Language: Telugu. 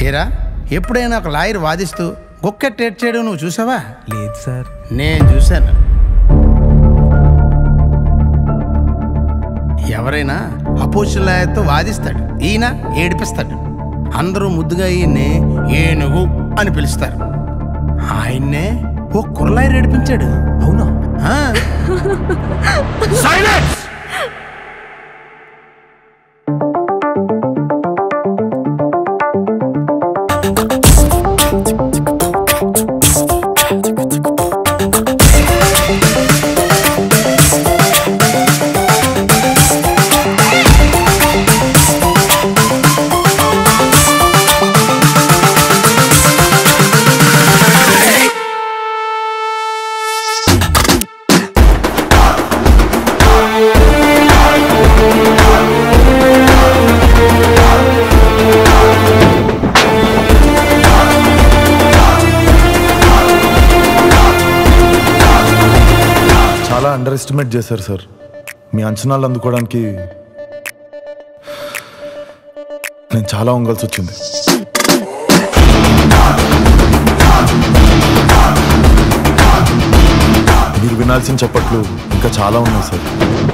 ఏరా ఎప్పుడైనా ఒక లాయర్ వాదిస్తూ గుక్కెట్టేట్ చేయడం నువ్వు చూసావా లేదు సార్ నేను చూశాను ఎవరైనా అపోజిషన్ లాయర్తో వాదిస్తాడు ఈయన ఏడిపిస్తాడు అందరూ ముద్దుగా ఈయన్ని ఏనుగు అని పిలుస్తారు ఆయన్నే ఓ కుర్రలాయర్ ఏడిపించాడు అవునా ఆ. Silence! చాలా అండర్ ఎస్టిమేట్ చేశారు సార్ మీ అంచనాలు అందుకోవడానికి నేను చాలా వంగాల్సి వచ్చింది మీరు వినాల్సిన చప్పట్లు ఇంకా చాలా ఉన్నాయి సార్